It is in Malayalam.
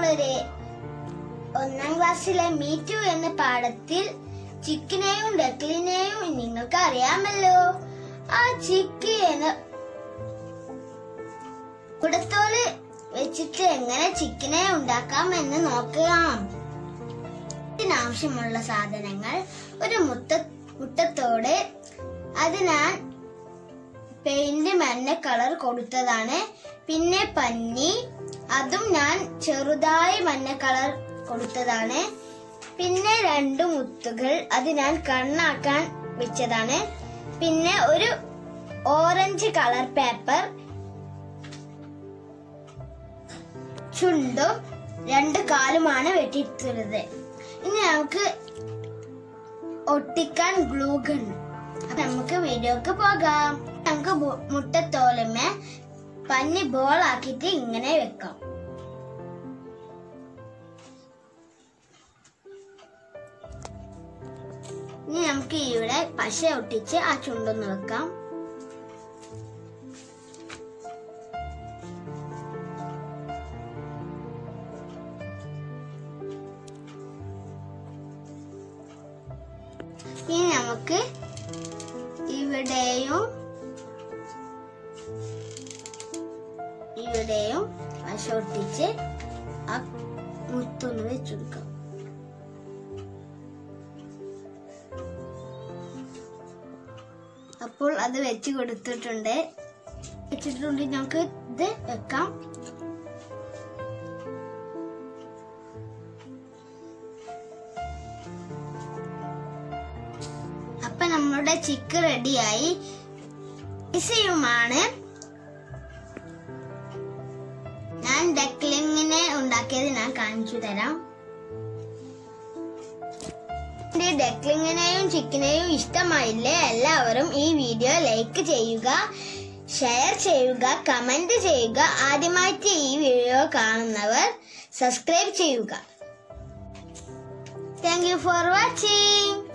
കൂട്ടുകാരെ ഒന്നാം ക്ലാസ്സിലെ മീറ്റു എന്ന പാഠത്തിൽ ചിക്കിനെയും ഡക്ലിനെയും നിങ്ങൾക്ക് അറിയാമല്ലോ ആ ചിക്കി എന്ന കുടത്തോല് വെച്ചിട്ട് എങ്ങനെ ചിക്കനെ ഉണ്ടാക്കാം എന്ന് നോക്കാം ഇതിനാവശ്യമുള്ള സാധനങ്ങൾ ഒരു മുട്ട മുട്ടത്തോട് അത് ഞാൻ പെയിന്റ് മഞ്ഞ കളർ കൊടുത്തതാണ് പിന്നെ പന്നി അതും ഞാൻ ചെറുതായി മഞ്ഞ കളർ കൊടുത്തതാണ് പിന്നെ രണ്ട് മുത്തുകൾ അത് ഞാൻ കണ്ണാക്കാൻ വെച്ചതാണ് പിന്നെ ഒരു ഓറഞ്ച് കളർ പേപ്പർ ചുണ്ടും രണ്ട് കാലുമാണ് വെട്ടിയിട്ടുള്ളത് ഇനി നമുക്ക് ഒട്ടിക്കാൻ ഗ്ലൂ ഗൺ അപ്പൊ നമുക്ക് വീഡിയോക്ക് പോകാം നമുക്ക് ബു- മുട്ടത്തോലുമേ പന്നി ബോൾ ആക്കിയിട്ട് ഇങ്ങനെ വെക്കാം ഇനി നമുക്ക് ഇവിടെ പശ ഒട്ടിച്ച് ആ ചുണ്ടൊന്ന് വെക്കാം ഇനി നമുക്ക് ഇവിടെയും ഇവിടെയും പശ ഒട്ടിച്ച് ആ മുത്തൊന്ന് വെച്ചെടുക്കാം അപ്പോൾ അത് വെച്ച് കൊടുത്തിട്ടുണ്ട് വെച്ചിട്ടുണ്ട് നമുക്ക് ഇത് വെക്കാം അപ്പൊ നമ്മുടെ ചിക്ക് റെഡിയായി ഈസിയുമാണ് ഞാൻ ഡക്ലിങ്ങിനെ ഉണ്ടാക്കിയത് ഞാൻ കാണിച്ചു തരാം എന്റെ ഡക്ലിങ്ങിനെയും ചിക്കനെയും ഇഷ്ടമായില്ലേ എല്ലാവരും ഈ വീഡിയോ ലൈക്ക് ചെയ്യുക ഷെയർ ചെയ്യുക കമന്റ് ചെയ്യുക ആദ്യമായിട്ട് ഈ വീഡിയോ കാണുന്നവർ സബ്സ്ക്രൈബ് ചെയ്യുക താങ്ക് യു ഫോർ വാച്ചിങ്